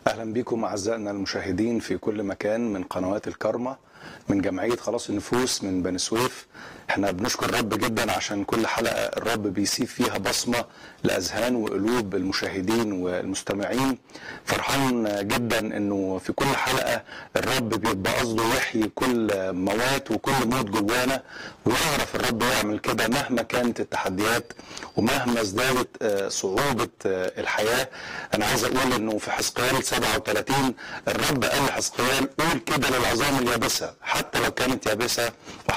اهلا بكم اعزائنا المشاهدين في كل مكان من قنوات الكرمة من جمعيه خلاص النفوس من بني سويف احنا بنشكر الرب جدا عشان كل حلقه الرب بيسيب فيها بصمه لاذهان وقلوب المشاهدين والمستمعين فرحان جدا انه في كل حلقه الرب بيبقى قصده يحيي كل موات وكل موت جوانا ويعرف الرب يعمل كده مهما كانت التحديات ومهما ازدادت آه، صعوبه آه، الحياه انا عايز اقول انه في حزقيال 37 الرب قال لحزقيال قول كده للعظام اليابسه حتى لو كانت يابسه